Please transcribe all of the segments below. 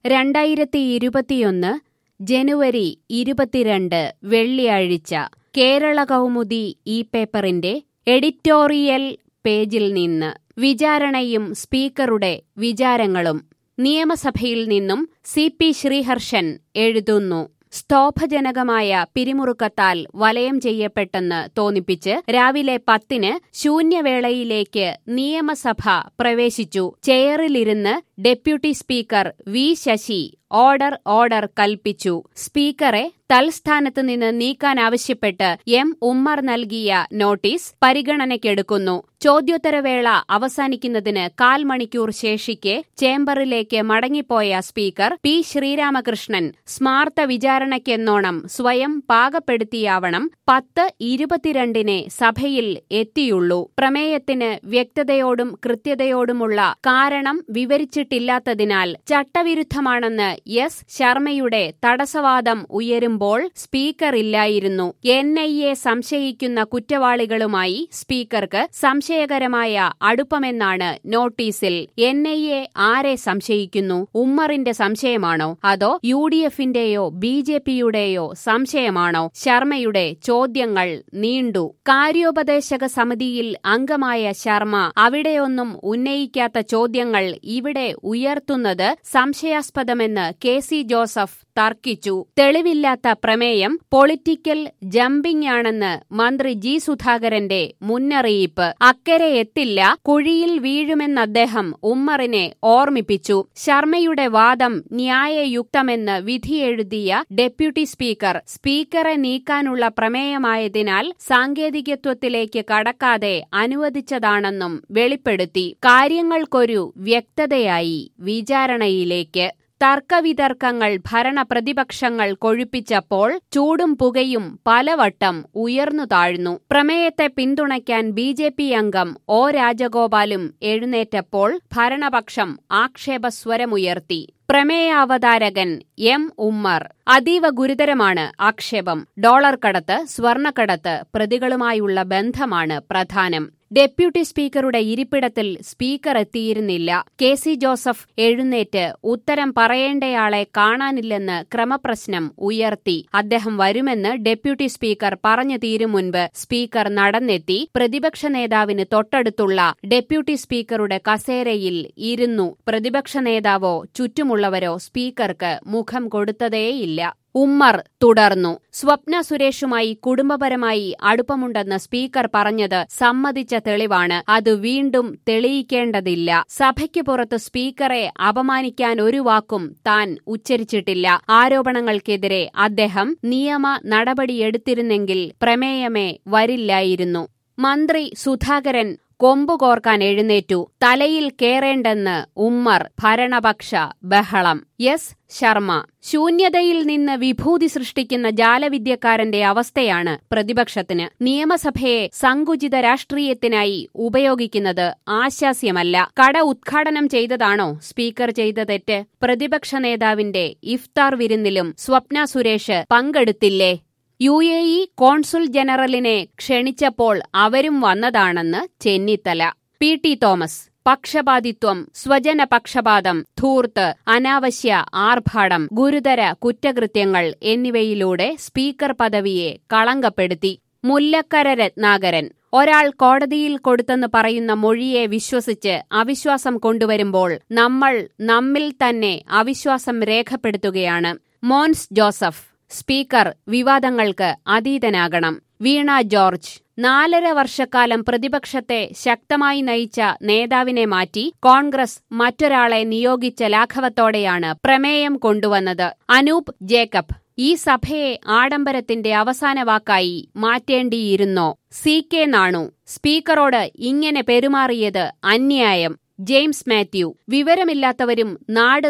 രണ്ടായിരത്തി ഇരുപത്തിയൊന്ന് ജനുവരി ഇരുപത്തിരണ്ട് വെള്ളിയാഴ്ച കേരള കൗമുദി ഈ പേപ്പറിന്റെ എഡിറ്റോറിയൽ പേജിൽ നിന്ന് വിചാരണയും സ്പീക്കറുടെ വിചാരങ്ങളും നിയമസഭയിൽ നിന്നും സി പി ശ്രീഹർഷൻ എഴുതുന്നു സ്തോഭജനകമായ പിരിമുറുക്കത്താൽ വലയം ചെയ്യപ്പെട്ടെന്ന് തോന്നിപ്പിച്ച് രാവിലെ പത്തിന് ശൂന്യവേളയിലേക്ക് നിയമസഭ പ്രവേശിച്ചു ചെയറിലിരുന്ന് deputy speaker V Sasi order order കൽപ്പിച്ചു സ്പീക്കറെ തൽസ്ഥാനത്ത് നിന്ന് നീക്കാനാവശ്യപ്പെട്ട് എം ഉമ്മർ നൽകിയ നോട്ടീസ് പരിഗണനയ്ക്കെടുക്കുന്നു ചോദ്യോത്തരവേള അവസാനിക്കുന്നതിന് കാൽ മണിക്കൂർ ശേഷിക്കെ ചേംബറിലേക്ക് മടങ്ങിപ്പോയ സ്പീക്കർ പി ശ്രീരാമകൃഷ്ണൻ സ്മാർത്ത വിചാരണയ്ക്കെന്നോണം സ്വയം പാകപ്പെടുത്തിയാവണം പത്ത് ഇരുപത്തിരണ്ടിനെ സഭയിൽ എത്തിയുള്ളൂ പ്രമേയത്തിന് വ്യക്തതയോടും കൃത്യതയോടുമുള്ള കാരണം വിവരിച്ചിട്ടില്ലാത്തതിനാൽ ചട്ടവിരുദ്ധമാണെന്ന് എസ് ശർമ്മയുടെ തടസ്സവാദം ഉയരുമ്പോൾ സ്പീക്കർ ഇല്ലായിരുന്നു എൻ ഐ എ സംശയിക്കുന്ന കുറ്റവാളികളുമായി സ്പീക്കർക്ക് സംശയകരമായ അടുപ്പമെന്നാണ് നോട്ടീസിൽ എൻ ഐ എ ആരെ സംശയിക്കുന്നു ഉമ്മറിന്റെ സംശയമാണോ അതോ യു ഡി എഫിന്റെയോ ബി ജെ പിയുടെയോ സംശയമാണോ ശർമ്മയുടെ ചോദ്യങ്ങൾ നീണ്ടു കാര്യോപദേശക സമിതിയിൽ അംഗമായ ശർമ്മ അവിടെയൊന്നും ഉന്നയിക്കാത്ത ചോദ്യങ്ങൾ ഇവിടെ ഉയർത്തുന്നത് സംശയാസ്പദമെന്ന് കെ സി ജോസഫ് തർക്കിച്ചു തെളിവില്ലാത്ത പ്രമേയം പൊളിറ്റിക്കൽ ജമ്പിംഗ് ആണെന്ന് മന്ത്രി ജി സുധാകരന്റെ മുന്നറിയിപ്പ് അക്കരെ എത്തില്ല കുഴിയിൽ വീഴുമെന്ന് അദ്ദേഹം ഉമ്മറിനെ ഓർമ്മിപ്പിച്ചു ശർമ്മയുടെ വാദം ന്യായയുക്തമെന്ന് വിധിയെഴുതിയ ഡെപ്യൂട്ടി സ്പീക്കർ സ്പീക്കറെ നീക്കാനുള്ള പ്രമേയമായതിനാൽ സാങ്കേതികത്വത്തിലേക്ക് കടക്കാതെ അനുവദിച്ചതാണെന്നും വെളിപ്പെടുത്തി കാര്യങ്ങൾക്കൊരു വ്യക്തതയായി വിചാരണയിലേക്ക് തർക്കവിതർക്കങ്ങൾ ഭരണപ്രതിപക്ഷങ്ങൾ കൊഴുപ്പിച്ചപ്പോൾ ചൂടും പുകയും പലവട്ടം ഉയർന്നു താഴ്ന്നു പ്രമേയത്തെ പിന്തുണയ്ക്കാൻ ബി ജെ പി അംഗം ഒ രാജഗോപാലും എഴുന്നേറ്റപ്പോൾ ഭരണപക്ഷം ആക്ഷേപസ്വരമുയർത്തി പ്രമേയാവതാരകൻ എം ഉമ്മർ അതീവ ഗുരുതരമാണ് ആക്ഷേപം ഡോളർ കടത്ത് സ്വർണക്കടത്ത് പ്രതികളുമായുള്ള ബന്ധമാണ് പ്രധാനം ഡെപ്യൂട്ടി സ്പീക്കറുടെ ഇരിപ്പിടത്തിൽ സ്പീക്കർ എത്തിയിരുന്നില്ല കെ സി ജോസഫ് എഴുന്നേറ്റ് ഉത്തരം പറയേണ്ടയാളെ കാണാനില്ലെന്ന് ക്രമപ്രശ്നം ഉയർത്തി അദ്ദേഹം വരുമെന്ന് ഡെപ്യൂട്ടി സ്പീക്കർ പറഞ്ഞു തീരും മുൻപ് സ്പീക്കർ നടന്നെത്തി പ്രതിപക്ഷ നേതാവിന് തൊട്ടടുത്തുള്ള ഡെപ്യൂട്ടി സ്പീക്കറുടെ കസേരയിൽ ഇരുന്നു പ്രതിപക്ഷ നേതാവോ ചുറ്റുമുള്ളവരോ സ്പീക്കർക്ക് മുഖം കൊടുത്തതേയില്ല ഉമ്മർ തുടർന്നു സ്വപ്ന സുരേഷുമായി കുടുംബപരമായി അടുപ്പമുണ്ടെന്ന് സ്പീക്കർ പറഞ്ഞത് സമ്മതിച്ച തെളിവാണ് അത് വീണ്ടും തെളിയിക്കേണ്ടതില്ല സഭയ്ക്ക് പുറത്ത് സ്പീക്കറെ അപമാനിക്കാൻ ഒരു വാക്കും താൻ ഉച്ചരിച്ചിട്ടില്ല ആരോപണങ്ങൾക്കെതിരെ അദ്ദേഹം നിയമ നടപടിയെടുത്തിരുന്നെങ്കിൽ പ്രമേയമേ വരില്ലായിരുന്നു മന്ത്രി സുധാകരൻ കൊമ്പുകോർക്കാൻ എഴുന്നേറ്റു തലയിൽ കേറേണ്ടെന്ന് ഉമ്മർ ഭരണപക്ഷ ബഹളം എസ് ശർമ്മ ശൂന്യതയിൽ നിന്ന് വിഭൂതി സൃഷ്ടിക്കുന്ന ജാലവിദ്യക്കാരന്റെ അവസ്ഥയാണ് പ്രതിപക്ഷത്തിന് നിയമസഭയെ സങ്കുചിത രാഷ്ട്രീയത്തിനായി ഉപയോഗിക്കുന്നത് ആശാസ്യമല്ല കട ഉദ്ഘാടനം ചെയ്തതാണോ സ്പീക്കർ ചെയ്ത തെറ്റ് പ്രതിപക്ഷ നേതാവിന്റെ ഇഫ്താർ വിരുന്നിലും സ്വപ്ന സുരേഷ് പങ്കെടുത്തില്ലേ യു എ ഇ കോൺസുൽ ജനറലിനെ ക്ഷണിച്ചപ്പോൾ അവരും വന്നതാണെന്ന് ചെന്നിത്തല പി ടി തോമസ് പക്ഷപാതിത്വം സ്വജന പക്ഷപാതം ധൂർത്ത് അനാവശ്യ ആർഭാടം ഗുരുതര കുറ്റകൃത്യങ്ങൾ എന്നിവയിലൂടെ സ്പീക്കർ പദവിയെ കളങ്കപ്പെടുത്തി മുല്ലക്കര രത്നാകരൻ ഒരാൾ കോടതിയിൽ കൊടുത്തെന്ന് പറയുന്ന മൊഴിയെ വിശ്വസിച്ച് അവിശ്വാസം കൊണ്ടുവരുമ്പോൾ നമ്മൾ നമ്മിൽ തന്നെ അവിശ്വാസം രേഖപ്പെടുത്തുകയാണ് മോൻസ് ജോസഫ് സ്പീക്കർ വിവാദങ്ങൾക്ക് അതീതനാകണം വീണ ജോർജ് നാലര വർഷക്കാലം പ്രതിപക്ഷത്തെ ശക്തമായി നയിച്ച നേതാവിനെ മാറ്റി കോൺഗ്രസ് മറ്റൊരാളെ നിയോഗിച്ച ലാഘവത്തോടെയാണ് പ്രമേയം കൊണ്ടുവന്നത് അനൂപ് ജേക്കബ് ഈ സഭയെ ആഡംബരത്തിന്റെ അവസാന വാക്കായി മാറ്റേണ്ടിയിരുന്നോ സി കെ നാണു സ്പീക്കറോട് ഇങ്ങനെ പെരുമാറിയത് അന്യായം ജെയിംസ് മാത്യു വിവരമില്ലാത്തവരും നാട്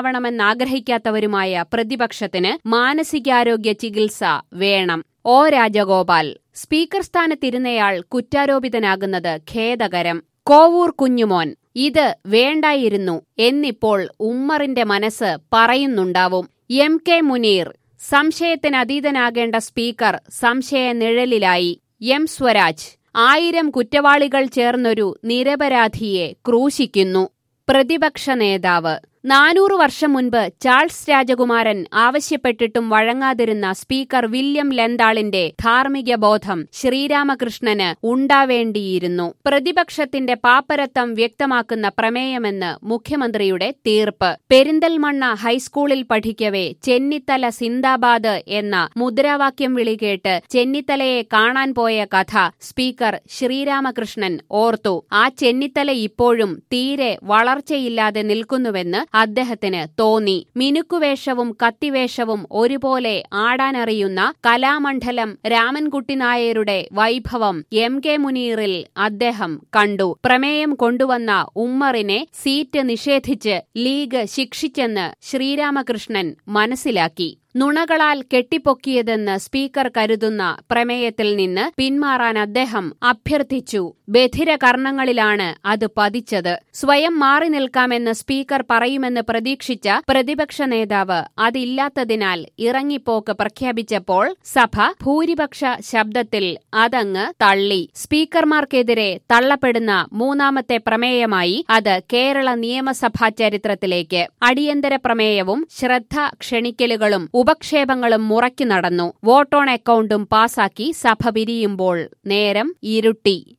നന്നാവണമെന്നാഗ്രഹിക്കാത്തവരുമായ പ്രതിപക്ഷത്തിന് മാനസികാരോഗ്യ ചികിത്സ വേണം ഒ രാജഗോപാൽ സ്പീക്കർ സ്ഥാനത്തിരുന്നയാൾ കുറ്റാരോപിതനാകുന്നത് ഖേദകരം കോവൂർ കുഞ്ഞുമോൻ ഇത് വേണ്ടായിരുന്നു എന്നിപ്പോൾ ഉമ്മറിന്റെ മനസ്സ് പറയുന്നുണ്ടാവും എം കെ മുനീർ സംശയത്തിനതീതനാകേണ്ട സ്പീക്കർ സംശയ നിഴലിലായി എം സ്വരാജ് ആയിരം കുറ്റവാളികൾ ചേർന്നൊരു നിരപരാധിയെ ക്രൂശിക്കുന്നു പ്രതിപക്ഷ നേതാവ് നാനൂറ് വർഷം മുൻപ് ചാൾസ് രാജകുമാരൻ ആവശ്യപ്പെട്ടിട്ടും വഴങ്ങാതിരുന്ന സ്പീക്കർ വില്യം ലെന്താളിന്റെ ധാർമ്മിക ബോധം ശ്രീരാമകൃഷ്ണന് ഉണ്ടാവേണ്ടിയിരുന്നു പ്രതിപക്ഷത്തിന്റെ പാപ്പരത്വം വ്യക്തമാക്കുന്ന പ്രമേയമെന്ന് മുഖ്യമന്ത്രിയുടെ തീർപ്പ് പെരിന്തൽമണ്ണ ഹൈസ്കൂളിൽ പഠിക്കവേ ചെന്നിത്തല സിന്ദാബാദ് എന്ന മുദ്രാവാക്യം വിളി കേട്ട് ചെന്നിത്തലയെ കാണാൻ പോയ കഥ സ്പീക്കർ ശ്രീരാമകൃഷ്ണൻ ഓർത്തു ആ ചെന്നിത്തല ഇപ്പോഴും തീരെ വളർച്ചയില്ലാതെ നിൽക്കുന്നുവെന്ന് അദ്ദേഹത്തിന് തോന്നി മിനുക്കുവേഷവും കത്തിവേഷവും ഒരുപോലെ ആടാനറിയുന്ന കലാമണ്ഡലം രാമൻകുട്ടി നായരുടെ വൈഭവം എം കെ മുനീറിൽ അദ്ദേഹം കണ്ടു പ്രമേയം കൊണ്ടുവന്ന ഉമ്മറിനെ സീറ്റ് നിഷേധിച്ച് ലീഗ് ശിക്ഷിച്ചെന്ന് ശ്രീരാമകൃഷ്ണൻ മനസ്സിലാക്കി നുണകളാൽ കെട്ടിപ്പൊക്കിയതെന്ന് സ്പീക്കർ കരുതുന്ന പ്രമേയത്തിൽ നിന്ന് പിന്മാറാൻ അദ്ദേഹം അഭ്യർത്ഥിച്ചു ബധിര കർണങ്ങളിലാണ് അത് പതിച്ചത് സ്വയം മാറി നിൽക്കാമെന്ന് സ്പീക്കർ പറയുമെന്ന് പ്രതീക്ഷിച്ച പ്രതിപക്ഷ നേതാവ് അതില്ലാത്തതിനാൽ ഇറങ്ങിപ്പോക്ക് പ്രഖ്യാപിച്ചപ്പോൾ സഭ ഭൂരിപക്ഷ ശബ്ദത്തിൽ അതങ്ങ് തള്ളി സ്പീക്കർമാർക്കെതിരെ തള്ളപ്പെടുന്ന മൂന്നാമത്തെ പ്രമേയമായി അത് കേരള നിയമസഭാ ചരിത്രത്തിലേക്ക് അടിയന്തര പ്രമേയവും ശ്രദ്ധ ക്ഷണിക്കലുകളും ഉപക്ഷേപങ്ങളും മുറയ്ക്കു നടന്നു വോട്ട് ഓൺ അക്കൌണ്ടും പാസാക്കി സഭ പിരിയുമ്പോൾ നേരം ഇരുട്ടി